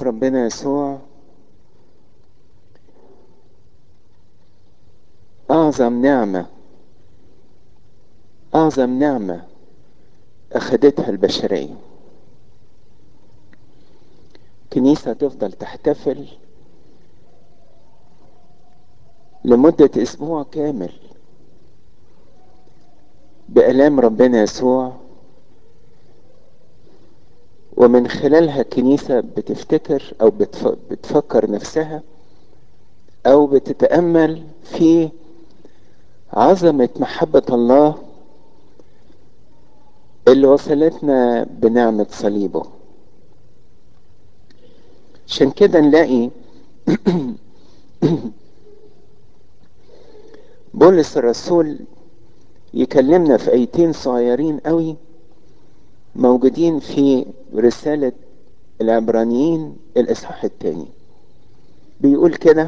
ربنا يسوع أعظم نعمة أعظم نعمة أخدتها البشرية كنيسة تفضل تحتفل لمدة أسبوع كامل بآلام ربنا يسوع ومن خلالها الكنيسة بتفتكر أو بتفكر نفسها أو بتتأمل في عظمة محبة الله اللي وصلتنا بنعمة صليبه عشان كده نلاقي بولس الرسول يكلمنا في ايتين صغيرين قوي موجودين في رسالة العبرانيين الاصحاح الثاني بيقول كده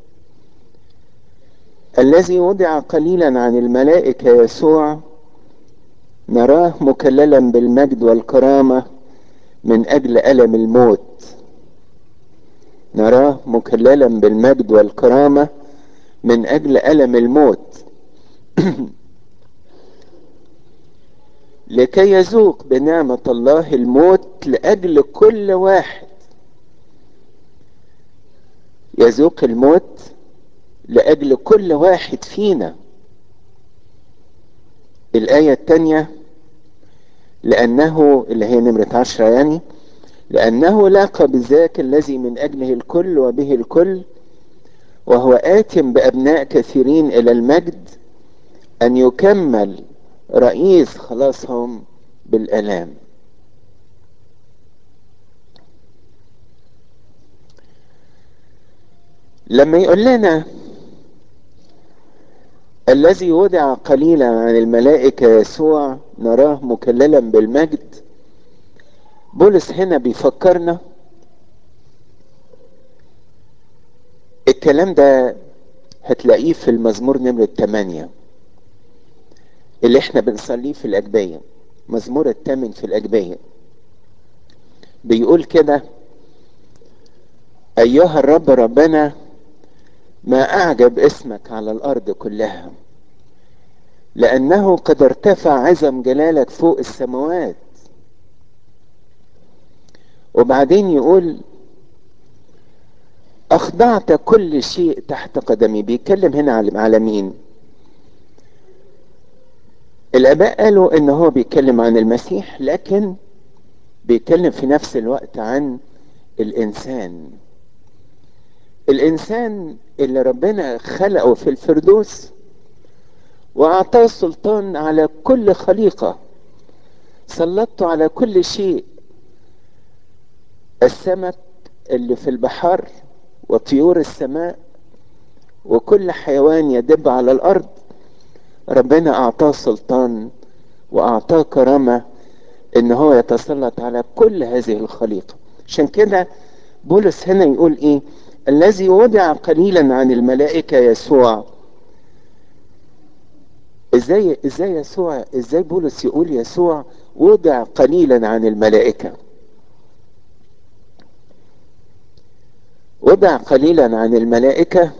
الذي وضع قليلا عن الملائكة يسوع نراه مكللا بالمجد والكرامة من أجل ألم الموت نراه مكللا بالمجد والكرامة من أجل ألم الموت لكي يذوق بنعمة الله الموت لأجل كل واحد يذوق الموت لأجل كل واحد فينا الآية الثانية لأنه اللي هي نمرة عشرة يعني لأنه لاقى بذاك الذي من أجله الكل وبه الكل وهو آت بأبناء كثيرين إلى المجد أن يكمل رئيس خلاصهم بالآلام لما يقول لنا الذي وضع قليلا عن الملائكة يسوع نراه مكللا بالمجد بولس هنا بيفكرنا الكلام ده هتلاقيه في المزمور نمرة 8 اللي احنا بنصليه في الأجبية مزمور الثامن في الأجبية بيقول كده أيها الرب ربنا ما أعجب اسمك على الأرض كلها لأنه قد ارتفع عزم جلالك فوق السماوات وبعدين يقول أخضعت كل شيء تحت قدمي بيتكلم هنا على مين الآباء قالوا إن هو بيتكلم عن المسيح لكن بيتكلم في نفس الوقت عن الإنسان الإنسان اللي ربنا خلقه في الفردوس وأعطاه سلطان على كل خليقة سلطته على كل شيء السمك اللي في البحر وطيور السماء وكل حيوان يدب على الأرض ربنا أعطاه سلطان وأعطاه كرامة إن هو يتسلط على كل هذه الخليقة عشان كده بولس هنا يقول إيه الذي وضع قليلا عن الملائكة يسوع ازاي ازاي يسوع ازاي بولس يقول يسوع وضع قليلا عن الملائكة وضع قليلا عن الملائكة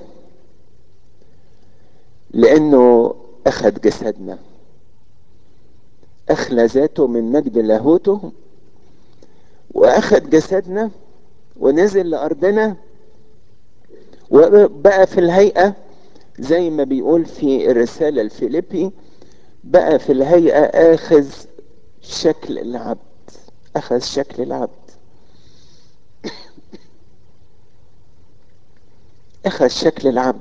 لانه اخذ جسدنا اخلى ذاته من مجد لاهوته واخذ جسدنا ونزل لارضنا وبقى في الهيئة زي ما بيقول في الرسالة الفيليبي بقى في الهيئة آخذ شكل العبد أخذ شكل العبد أخذ شكل العبد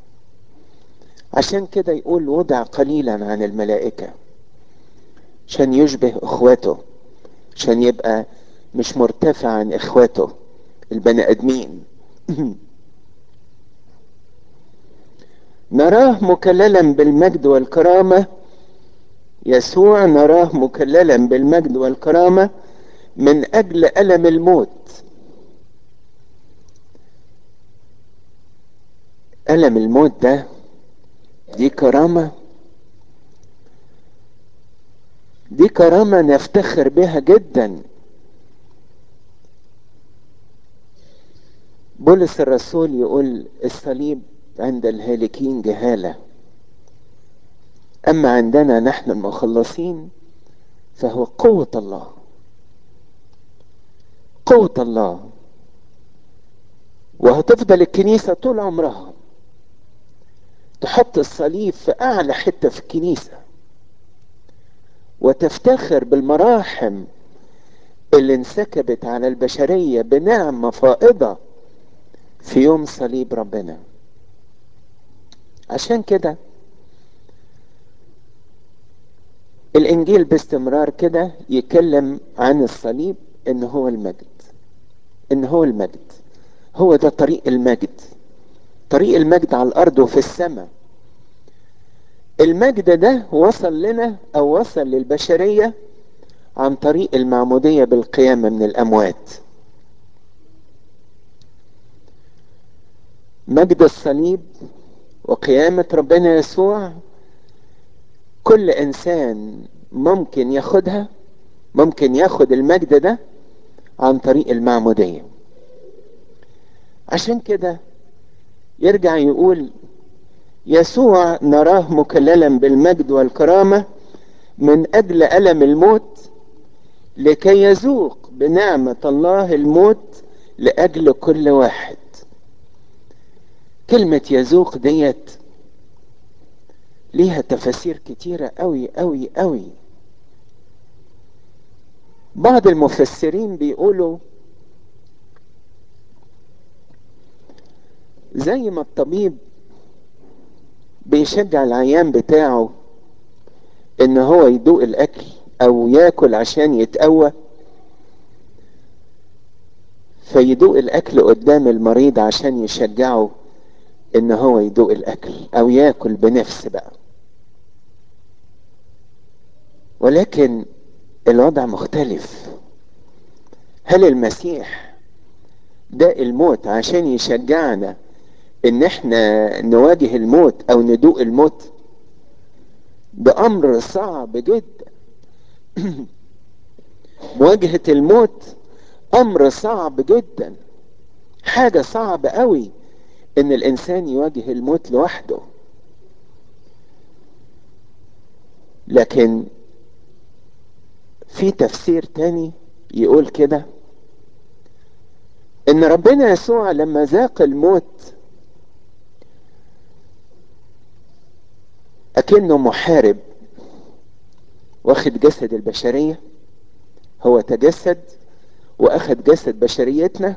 عشان كده يقول وضع قليلا عن الملائكة عشان يشبه اخواته عشان يبقى مش مرتفع عن اخواته البني ادمين نراه مكللا بالمجد والكرامة يسوع نراه مكللا بالمجد والكرامة من أجل ألم الموت ألم الموت ده دي كرامة دي كرامة نفتخر بها جدا بولس الرسول يقول الصليب عند الهالكين جهالة أما عندنا نحن المخلصين فهو قوة الله قوة الله وهتفضل الكنيسة طول عمرها تحط الصليب في أعلى حتة في الكنيسة وتفتخر بالمراحم اللي انسكبت على البشرية بنعمة فائضة في يوم صليب ربنا عشان كده الانجيل باستمرار كده يتكلم عن الصليب ان هو المجد ان هو المجد هو ده طريق المجد طريق المجد على الارض وفي السماء المجد ده وصل لنا او وصل للبشرية عن طريق المعمودية بالقيامة من الاموات مجد الصليب وقيامة ربنا يسوع كل انسان ممكن ياخدها ممكن ياخد المجد ده عن طريق المعمودية عشان كده يرجع يقول يسوع نراه مكللا بالمجد والكرامة من أجل ألم الموت لكي يذوق بنعمة الله الموت لأجل كل واحد كلمة يذوق ديت ليها تفاسير كتيرة قوي قوي قوي بعض المفسرين بيقولوا زي ما الطبيب بيشجع العيان بتاعه ان هو يدوق الاكل او ياكل عشان يتقوى فيدوق الاكل قدام المريض عشان يشجعه ان هو يدوق الاكل او ياكل بنفس بقى ولكن الوضع مختلف هل المسيح ده الموت عشان يشجعنا ان احنا نواجه الموت او ندوق الموت ده امر صعب جدا مواجهة الموت امر صعب جدا حاجة صعبة قوي ان الانسان يواجه الموت لوحده لكن في تفسير تاني يقول كده ان ربنا يسوع لما ذاق الموت اكنه محارب واخد جسد البشرية هو تجسد واخد جسد بشريتنا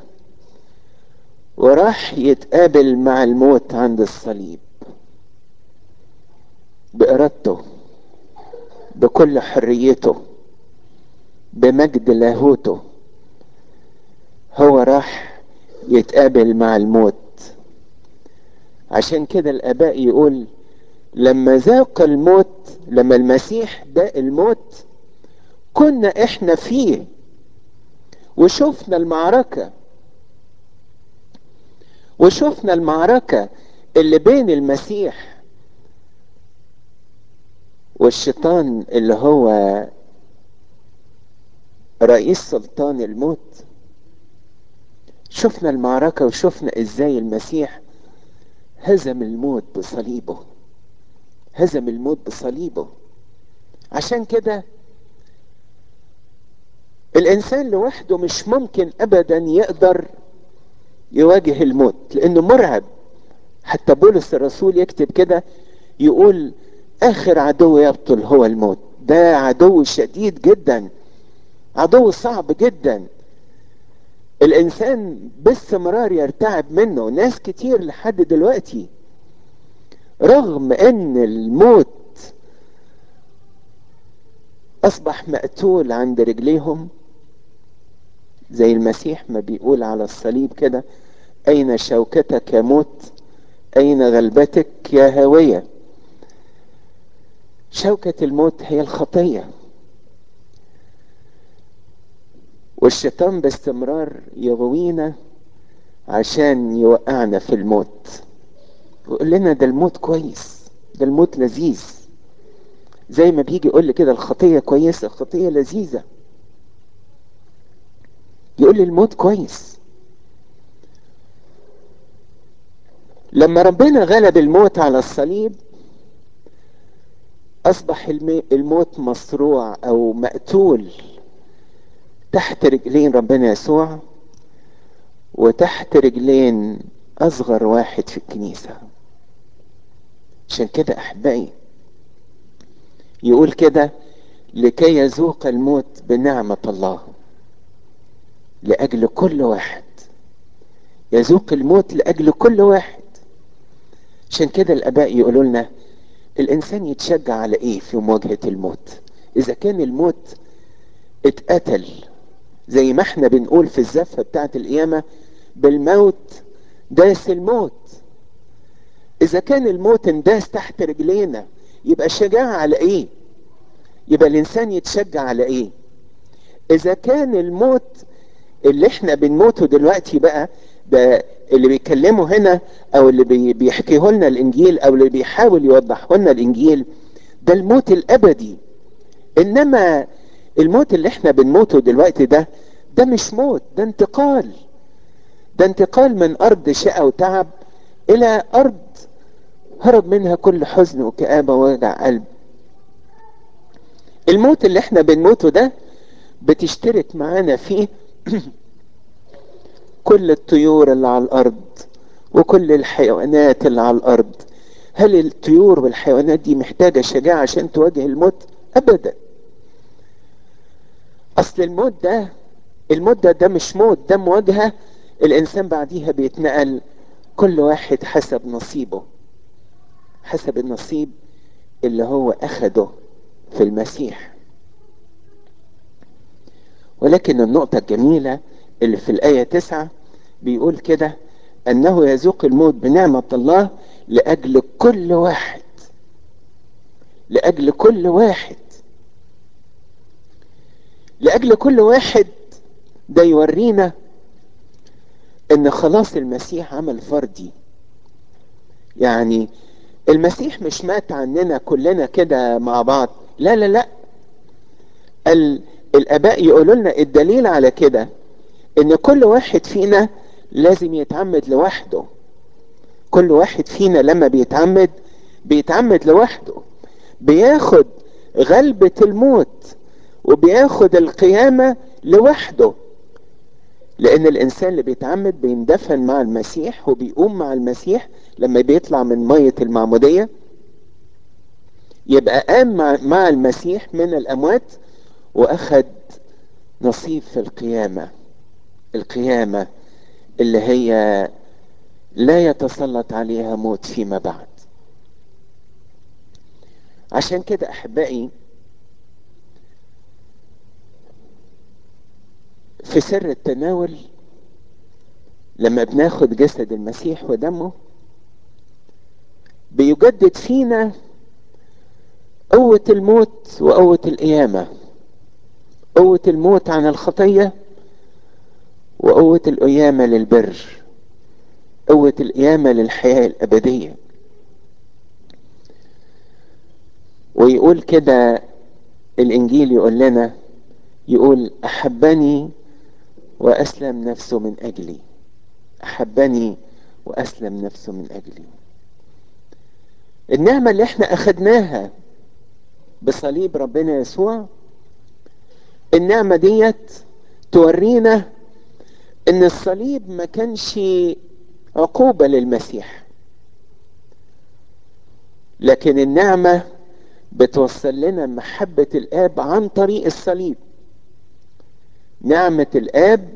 وراح يتقابل مع الموت عند الصليب بإرادته بكل حريته بمجد لاهوته هو راح يتقابل مع الموت عشان كده الآباء يقول لما ذاق الموت لما المسيح داق الموت كنا احنا فيه وشفنا المعركة وشفنا المعركة اللي بين المسيح والشيطان اللي هو رئيس سلطان الموت شفنا المعركة وشفنا ازاي المسيح هزم الموت بصليبه هزم الموت بصليبه عشان كده الانسان لوحده مش ممكن ابدا يقدر يواجه الموت لانه مرعب حتى بولس الرسول يكتب كده يقول اخر عدو يبطل هو الموت ده عدو شديد جدا عدو صعب جدا الانسان باستمرار يرتعب منه ناس كتير لحد دلوقتي رغم ان الموت اصبح مقتول عند رجليهم زي المسيح ما بيقول على الصليب كده اين شوكتك يا موت اين غلبتك يا هاوية شوكة الموت هي الخطية والشيطان باستمرار يغوينا عشان يوقعنا في الموت ويقول لنا ده الموت كويس ده الموت لذيذ زي ما بيجي يقول لي كده الخطية كويسة الخطية لذيذة يقول لي الموت كويس لما ربنا غلب الموت على الصليب اصبح الموت مصروع او مقتول تحت رجلين ربنا يسوع وتحت رجلين اصغر واحد في الكنيسة عشان كده احبائي يقول كده لكي يذوق الموت بنعمة الله لأجل كل واحد يذوق الموت لأجل كل واحد عشان كده الآباء يقولوا لنا الإنسان يتشجع على إيه في مواجهة الموت إذا كان الموت اتقتل زي ما احنا بنقول في الزفة بتاعت القيامة بالموت داس الموت إذا كان الموت انداس تحت رجلينا يبقى الشجاعة على إيه؟ يبقى الإنسان يتشجع على إيه؟ إذا كان الموت اللي احنا بنموته دلوقتي بقى ده اللي بيتكلموا هنا او اللي بي بيحكيه لنا الانجيل او اللي بيحاول يوضحه لنا الانجيل ده الموت الابدي انما الموت اللي احنا بنموته دلوقتي ده ده مش موت ده انتقال ده انتقال من ارض شقى وتعب الى ارض هرب منها كل حزن وكآبة ووجع قلب الموت اللي احنا بنموته ده بتشترك معانا فيه كل الطيور اللي على الارض وكل الحيوانات اللي على الارض هل الطيور والحيوانات دي محتاجة شجاعة عشان تواجه الموت ابدا اصل الموت ده الموت ده, ده مش موت ده مواجهة الانسان بعديها بيتنقل كل واحد حسب نصيبه حسب النصيب اللي هو اخده في المسيح ولكن النقطة الجميلة اللي في الآية تسعة بيقول كده أنه يذوق الموت بنعمة الله لأجل كل واحد لأجل كل واحد لأجل كل واحد ده يورينا ان خلاص المسيح عمل فردي يعني المسيح مش مات عننا كلنا كده مع بعض لا لا لا ال الاباء يقولوا لنا الدليل على كده ان كل واحد فينا لازم يتعمد لوحده كل واحد فينا لما بيتعمد بيتعمد لوحده بياخد غلبة الموت وبياخد القيامة لوحده لان الانسان اللي بيتعمد بيندفن مع المسيح وبيقوم مع المسيح لما بيطلع من مية المعمودية يبقى قام مع, مع المسيح من الاموات واخد نصيب في القيامة القيامة اللي هي لا يتسلط عليها موت فيما بعد عشان كده احبائي في سر التناول لما بناخد جسد المسيح ودمه بيجدد فينا قوة الموت وقوة القيامة قوة الموت عن الخطية وقوة القيامة للبر قوة القيامة للحياة الأبدية ويقول كده الإنجيل يقول لنا يقول أحبني وأسلم نفسه من أجلي أحبني وأسلم نفسه من أجلي النعمة اللي احنا أخدناها بصليب ربنا يسوع النعمة ديت تورينا ان الصليب ما كانش عقوبة للمسيح لكن النعمة بتوصل لنا محبة الآب عن طريق الصليب نعمة الآب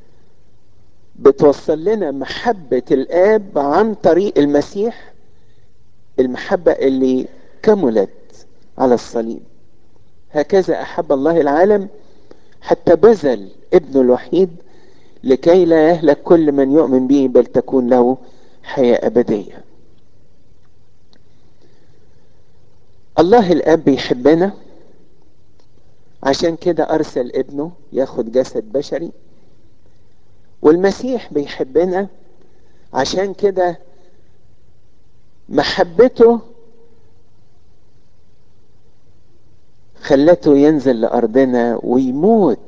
بتوصل لنا محبة الآب عن طريق المسيح المحبة اللي كملت على الصليب هكذا أحب الله العالم حتى بذل ابنه الوحيد لكي لا يهلك كل من يؤمن به بل تكون له حياة أبدية الله الآب بيحبنا عشان كده أرسل ابنه ياخد جسد بشري والمسيح بيحبنا عشان كده محبته خلته ينزل لأرضنا ويموت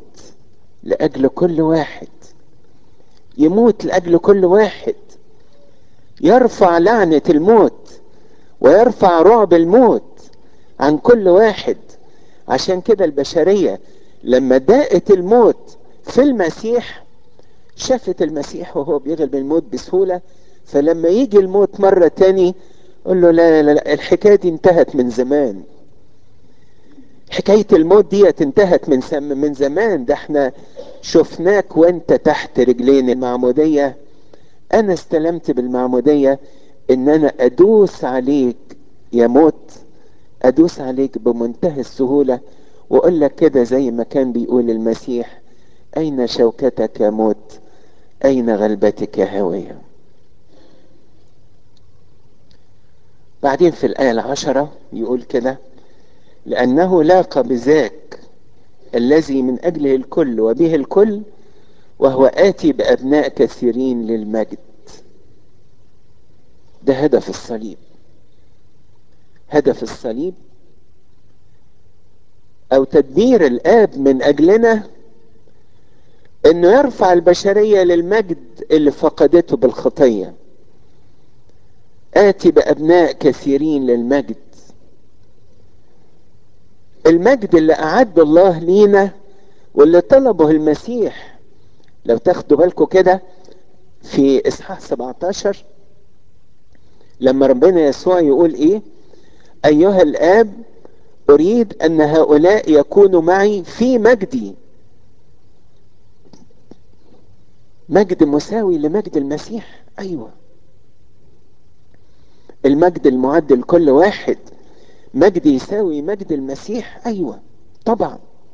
لأجل كل واحد يموت لأجل كل واحد يرفع لعنة الموت ويرفع رعب الموت عن كل واحد عشان كده البشرية لما داقت الموت في المسيح شافت المسيح وهو بيغلب الموت بسهولة فلما يجي الموت مرة تاني قول له لا لا لا الحكاية دي انتهت من زمان حكاية الموت دي انتهت من سم من زمان ده احنا شفناك وانت تحت رجلين المعمودية انا استلمت بالمعمودية ان انا ادوس عليك يا موت ادوس عليك بمنتهى السهولة واقول لك كده زي ما كان بيقول المسيح اين شوكتك يا موت اين غلبتك يا هاوية بعدين في الآية العشرة يقول كده لأنه لاقى بذاك الذي من أجله الكل وبه الكل وهو آتي بأبناء كثيرين للمجد ده هدف الصليب هدف الصليب أو تدبير الآب من أجلنا إنه يرفع البشرية للمجد اللي فقدته بالخطية آتي بأبناء كثيرين للمجد المجد اللي أعد الله لينا واللي طلبه المسيح لو تاخدوا بالكم كده في إصحاح 17 لما ربنا يسوع يقول إيه أيها الآب أريد أن هؤلاء يكونوا معي في مجدي مجد مساوي لمجد المسيح أيوه المجد المعد لكل واحد مجد يساوي مجد المسيح ايوه طبعا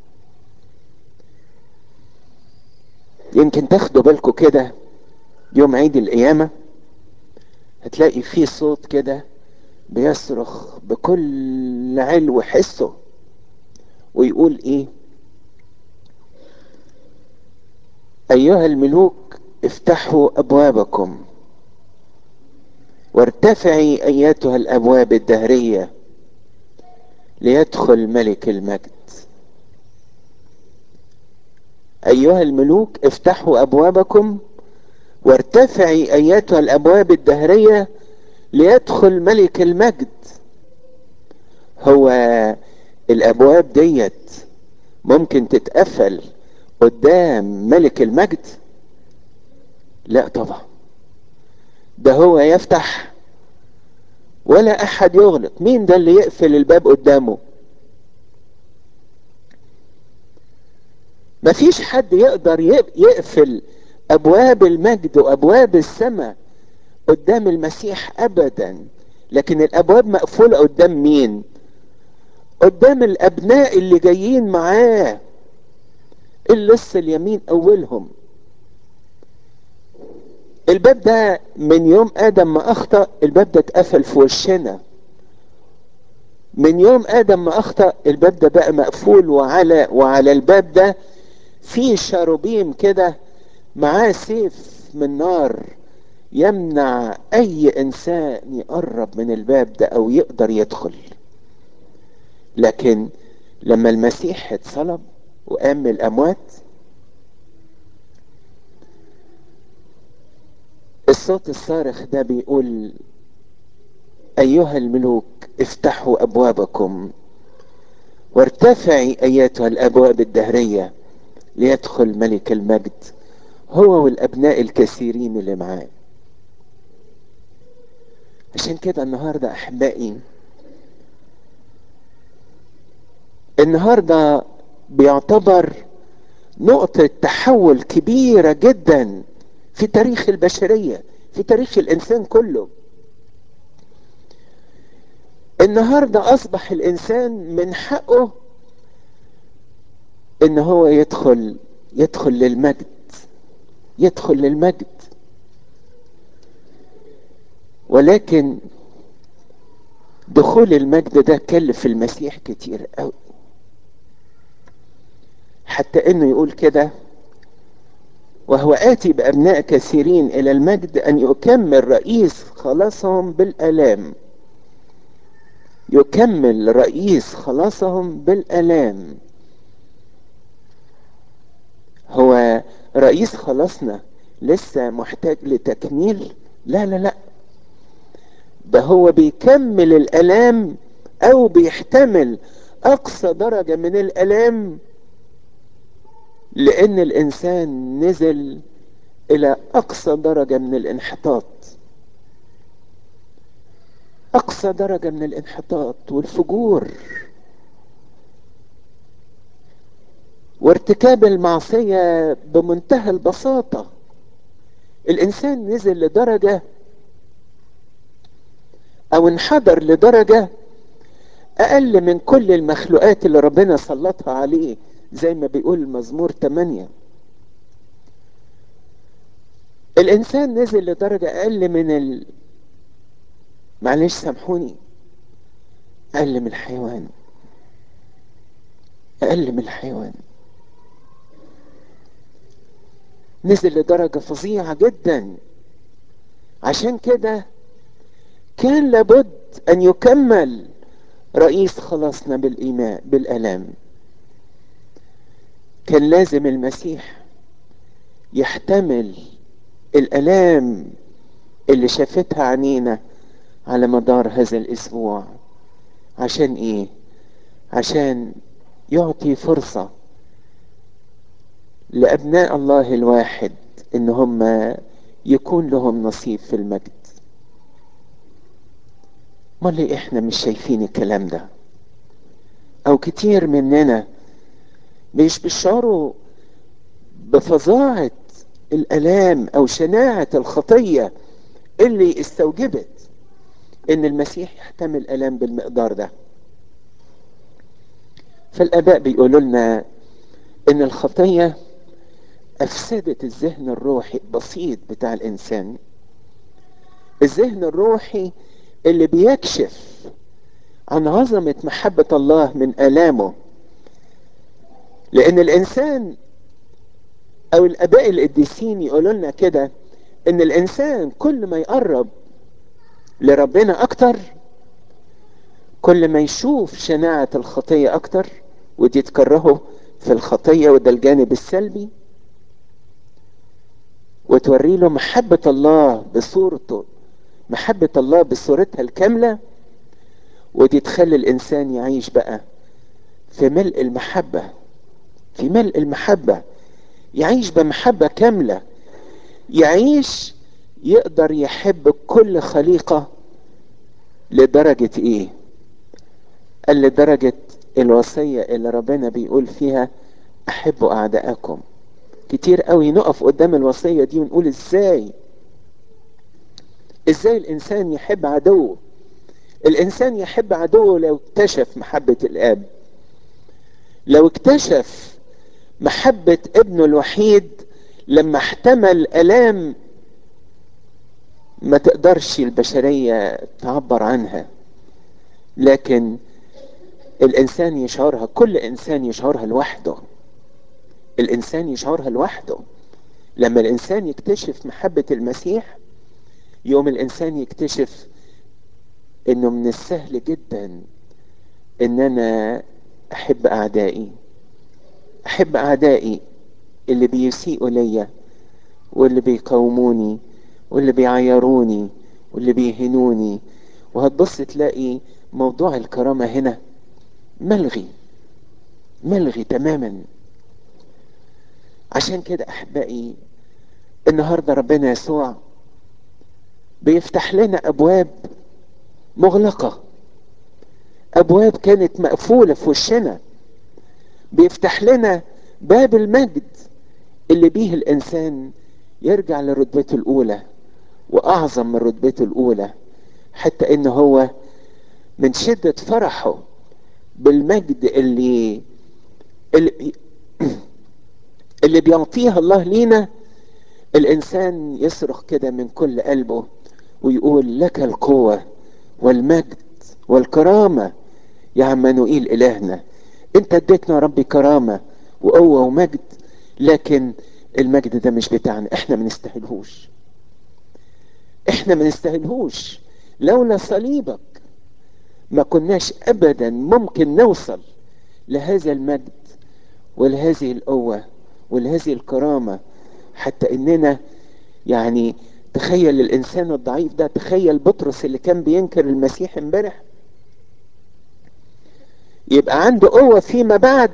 يمكن تاخدوا بالكم كده يوم عيد القيامة هتلاقي فيه صوت كده بيصرخ بكل علو حسه ويقول ايه ايها الملوك افتحوا ابوابكم وارتفعي ايتها الابواب الدهريه ليدخل ملك المجد ايها الملوك افتحوا ابوابكم وارتفعي ايتها الابواب الدهريه ليدخل ملك المجد هو الابواب ديت ممكن تتقفل قدام ملك المجد لا طبعا ده هو يفتح ولا احد يغلق مين ده اللي يقفل الباب قدامه مفيش حد يقدر يقفل ابواب المجد وابواب السماء قدام المسيح ابدا لكن الابواب مقفوله قدام مين قدام الابناء اللي جايين معاه اللص اليمين اولهم الباب ده من يوم ادم ما اخطا الباب ده اتقفل في وشنا من يوم ادم ما اخطا الباب ده بقى مقفول وعلى وعلى الباب ده في شاروبيم كده معاه سيف من نار يمنع اي انسان يقرب من الباب ده او يقدر يدخل لكن لما المسيح اتصلب وقام من الاموات الصوت الصارخ ده بيقول ايها الملوك افتحوا ابوابكم وارتفعي ايتها الابواب الدهريه ليدخل ملك المجد هو والابناء الكثيرين اللي معاه عشان كده النهارده احبائي النهارده بيعتبر نقطة تحول كبيرة جدا في تاريخ البشرية في تاريخ الإنسان كله النهاردة أصبح الإنسان من حقه إن هو يدخل يدخل للمجد يدخل للمجد ولكن دخول المجد ده كلف المسيح كتير قوي حتى انه يقول كده وهو آتي بأبناء كثيرين إلى المجد أن يكمل رئيس خلاصهم بالآلام يكمل رئيس خلاصهم بالآلام هو رئيس خلاصنا لسه محتاج لتكميل لا لا لا ده هو بيكمل الالام او بيحتمل اقصى درجة من الالام لان الانسان نزل الى اقصى درجة من الانحطاط اقصى درجة من الانحطاط والفجور وارتكاب المعصية بمنتهى البساطة الانسان نزل لدرجة او انحدر لدرجة اقل من كل المخلوقات اللي ربنا سلطها عليه زي ما بيقول المزمور 8 الانسان نزل لدرجة اقل من ال... معلش سامحوني اقل من الحيوان اقل من الحيوان نزل لدرجة فظيعة جدا عشان كده كان لابد ان يكمل رئيس خلاصنا بالايمان بالالام كان لازم المسيح يحتمل الالام اللي شافتها عينينا على مدار هذا الاسبوع عشان ايه عشان يعطي فرصة لابناء الله الواحد ان هم يكون لهم نصيب في المجد ما ليه احنا مش شايفين الكلام ده او كتير مننا مش بيشعروا بفظاعة الالام او شناعة الخطية اللي استوجبت ان المسيح يحتمل الام بالمقدار ده فالاباء بيقولوا لنا ان الخطية افسدت الذهن الروحي البسيط بتاع الانسان الذهن الروحي اللي بيكشف عن عظمة محبة الله من آلامه لأن الإنسان أو الآباء القديسين يقولوا لنا كده إن الإنسان كل ما يقرب لربنا أكتر كل ما يشوف شناعة الخطية أكتر ودي تكرهه في الخطية وده الجانب السلبي وتوري له محبة الله بصورته محبة الله بصورتها الكاملة ودي تخلي الإنسان يعيش بقى في ملء المحبة في ملء المحبة يعيش بمحبة كاملة يعيش يقدر يحب كل خليقة لدرجة ايه قال لدرجة الوصية اللي ربنا بيقول فيها احبوا اعدائكم كتير قوي نقف قدام الوصية دي ونقول ازاي ازاي الانسان يحب عدوه الانسان يحب عدوه لو اكتشف محبة الاب لو اكتشف محبة ابنه الوحيد لما احتمل الام ما تقدرش البشرية تعبر عنها لكن الانسان يشعرها كل انسان يشعرها لوحده الانسان يشعرها لوحده لما الانسان يكتشف محبة المسيح يوم الانسان يكتشف انه من السهل جدا ان انا احب اعدائي احب اعدائي اللي بيسيئوا ليا واللي بيقاوموني واللي بيعيروني واللي بيهنوني وهتبص تلاقي موضوع الكرامة هنا ملغي ملغي تماما عشان كده احبائي النهارده ربنا يسوع بيفتح لنا ابواب مغلقة ابواب كانت مقفولة في وشنا بيفتح لنا باب المجد اللي بيه الانسان يرجع لرتبته الاولى واعظم من رتبته الاولى حتى ان هو من شدة فرحه بالمجد اللي اللي, اللي بيعطيها الله لينا الانسان يصرخ كده من كل قلبه ويقول لك القوة والمجد والكرامة يا عمانوئيل إلهنا انت اديتنا يا ربي كرامة وقوة ومجد لكن المجد ده مش بتاعنا احنا ما نستاهلهوش احنا ما نستاهلهوش لولا صليبك ما كناش ابدا ممكن نوصل لهذا المجد ولهذه القوة ولهذه الكرامة حتى اننا يعني تخيل الانسان الضعيف ده تخيل بطرس اللي كان بينكر المسيح امبارح يبقى عنده قوة فيما بعد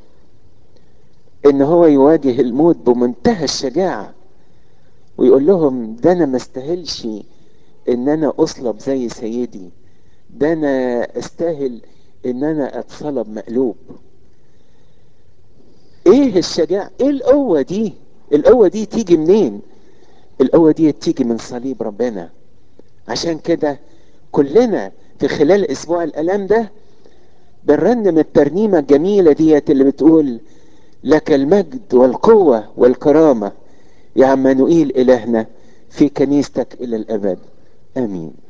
ان هو يواجه الموت بمنتهى الشجاعة ويقول لهم ده انا ما استاهلش ان انا اصلب زي سيدي ده انا استاهل ان انا اتصلب مقلوب ايه الشجاعة ايه القوة دي القوة دي تيجي منين القوة دي تيجي من صليب ربنا عشان كده كلنا في خلال اسبوع الالام ده بنرنم الترنيمة الجميلة ديت اللي بتقول لك المجد والقوة والكرامة يا عمانوئيل إلهنا في كنيستك إلى الأبد آمين